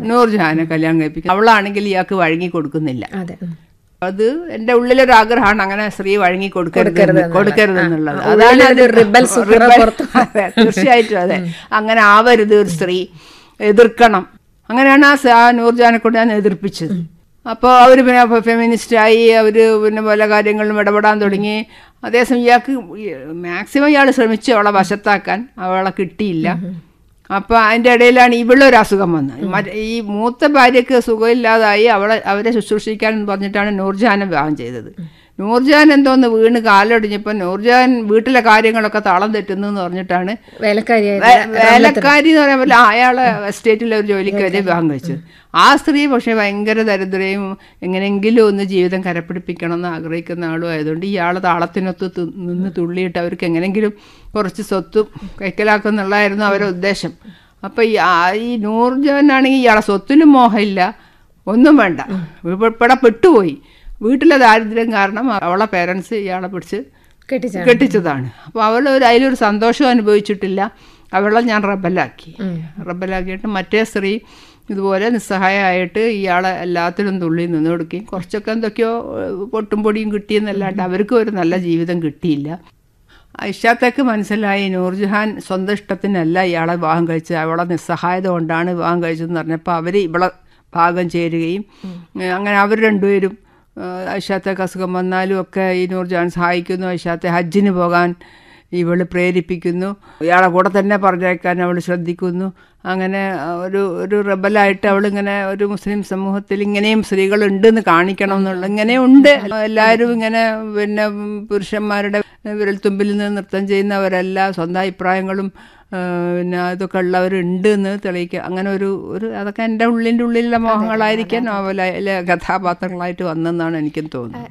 നൂർജഹാനെ കല്യാണം കഴിപ്പിക്കും അവളാണെങ്കിൽ ഇയാൾക്ക് വഴങ്ങി കൊടുക്കുന്നില്ല അതെ ഉം. അത് എന്റെ ഉള്ളിലൊരു ആഗ്രഹമാണ് അങ്ങനെ സ്ത്രീ വഴങ്ങി കൊടുക്കരുത് കൊടുക്കരുത് എന്നുള്ളത് ആ, അതാണ് ഉള്ളിലൊരു അത് rebel സുഹൃത്ത് rebel- പുറത്ത് അതെ, തീർച്ചയായിട്ടും അതെ അങ്ങനെ ആവരുത് ഒരു സ്ത്രീ എതിർക്കണം അങ്ങനെയാണ് ആ സ- ആ നൂർജാനെ കൊണ്ട് ഞാൻ എതിർപ്പിച്ചത് അപ്പോൾ അവർ പിന്നെ ഫെമിനിസ്റ്റായി അവർ പിന്നെ പല കാര്യങ്ങളിലും ഇടപെടാൻ തുടങ്ങി അതേസമയം ഇയാൾക്ക് മാക്സിമം ഇയാൾ ശ്രമിച്ചു അവളെ വശത്താക്കാൻ അവളെ കിട്ടിയില്ല അപ്പോൾ അതിൻ്റെ ഇടയിലാണ് ഇവളൊരു അസുഖം വന്നത് മറ്റേ ഈ മൂത്ത ഭാര്യയ്ക്ക് സുഖമില്ലാതായി അവളെ അവരെ ശുശ്രൂഷിക്കാൻ എന്ന് പറഞ്ഞിട്ടാണ് നൂർജഹാനെ വിവാഹം ചെയ്തത് നൂർജഹാൻ എന്തോന്ന് വീണ് കാലൊടിഞ്ഞപ്പോൾ നൂർജഹാൻ വീട്ടിലെ കാര്യങ്ങളൊക്കെ താളം തെറ്റുന്നു എന്ന് പറഞ്ഞിട്ടാണ് വേലക്കാരിയായ വേ- വേലക്കാരി എന്ന് പറയാൻ പറ്റില്ല അയാളെ എസ്റ്റേറ്റിലെ ഒരു ജോലിക്ക് വരെ വിവാഹം കഴിച്ചു ആ സ്ത്രീ പക്ഷേ ഭയങ്കര ദരിദ്രയും എങ്ങനെയെങ്കിലും ഒന്ന് ജീവിതം കരപ്പിടിപ്പിക്കണം എന്ന് ആഗ്രഹിക്കുന്ന ആളും ആയതുകൊണ്ട് ഇയാൾ താളത്തിനൊത്ത് തു- നിന്ന് തുള്ളിയിട്ട് അവർക്ക് എങ്ങനെയെങ്കിലും കുറച്ച് സ്വത്തും കൈക്കലാക്കുന്നുള്ളതായിരുന്നു അവരുടെ ഉദ്ദേശം അപ്പം ഈ ആ- ഈ നൂർജഹാനാണെങ്കിൽ ഇയാളെ സ്വത്തിനും മോഹമില്ല ഒന്നും വേണ്ട ഇവിടെ പെട്ടുപോയി വീട്ടിലെ ദാരിദ്ര്യം കാരണം അവളെ പേരൻസ് ഇയാളെ പിടിച്ച് കെട്ടിച്ചാണ് കെട്ടിച്ചതാണ് അപ്പോൾ അവൾ ഒരു അതിലൊരു സന്തോഷം അനുഭവിച്ചിട്ടില്ല അവളെ ഞാൻ റബ്ബലാക്കി റബ്ബലാക്കിയിട്ട് മറ്റേ സ്ത്രീ ഇതുപോലെ നിസ്സഹായമായിട്ട് ഇയാളെ എല്ലാത്തിനും തുള്ളി നിന്ന് കൊടുക്കുകയും കുറച്ചൊക്കെ എന്തൊക്കെയോ ഏഹ്, പൊട്ടും പൊടിയും കിട്ടിയെന്നല്ലാണ്ട് അവർക്കും ഒരു നല്ല ജീവിതം കിട്ടിയില്ല ഐഷാത്തേക്ക് മനസ്സിലായി നൂർജഹാൻ സ്വന്തം ഇഷ്ടത്തിനല്ല ഇയാളെ വിവാഹം കഴിച്ചത് അവളെ നിസ്സഹായത കൊണ്ടാണ് വിവാഹം കഴിച്ചതെന്ന് പറഞ്ഞപ്പോൾ അവർ ഇവളെ ഭാഗം ചേരുകയും ഏഹ്, അങ്ങനെ അവർ രണ്ടുപേരും ഐഷാത്തേക്ക് അസുഖം വന്നാലും ഒക്കെ ഈ നൂർജഹാൻ സഹായിക്കുന്നു ഐഷാത്തെ ഹജ്ജിന് പോകാൻ ഇവൾ പ്രേരിപ്പിക്കുന്നു ഇയാളെ കൂടെ തന്നെ പറഞ്ഞേക്കാൻ അവൾ ശ്രദ്ധിക്കുന്നു അങ്ങനെ ആ, ഒരു ഒരു റബലായിട്ട് അവളിങ്ങനെ ഒരു മുസ്ലിം സമൂഹത്തിൽ ഇങ്ങനെയും സ്ത്രീകളുണ്ടെന്ന് കാണിക്കണം എന്നുള്ള ഇങ്ങനെ ഉണ്ട് എല്ലാവരും ഇങ്ങനെ പിന്നെ ഉം, പുരുഷന്മാരുടെ വിരൽത്തുമ്പിൽ നിന്ന് നൃത്തം ചെയ്യുന്നവരല്ല സ്വന്തം അഭിപ്രായങ്ങളും ആ, പിന്നെ ഇതൊക്കെ ഉള്ളവരുണ്ട് എന്ന് തെളിയിക്കുക അങ്ങനെ ഒരു ഒരു അതൊക്കെ എൻ്റെ ഉള്ളിൻ്റെ ഉള്ളിലുള്ള മോഹങ്ങളായിരിക്കാം നോവലിലെ കഥാപാത്രങ്ങളായിട്ട് വന്നെന്നാണ് എനിക്കും തോന്നുന്നത്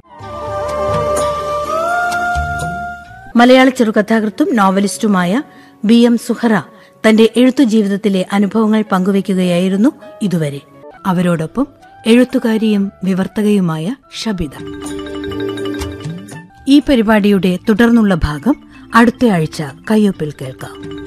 മലയാള ചെറുകഥാകൃത്തും നോവലിസ്റ്റുമായ ബി എം സുഹറ തന്റെ എഴുത്തു ജീവിതത്തിലെ അനുഭവങ്ങൾ പങ്കുവയ്ക്കുകയായിരുന്നു ഇതുവരെ അവരോടൊപ്പം എഴുത്തുകാരിയും വിവർത്തകയുമായ ഷബിത ഈ പരിപാടിയുടെ തുടർന്നുള്ള ഭാഗം അടുത്തയാഴ്ച കയ്യൊപ്പിൽ കേൾക്കാം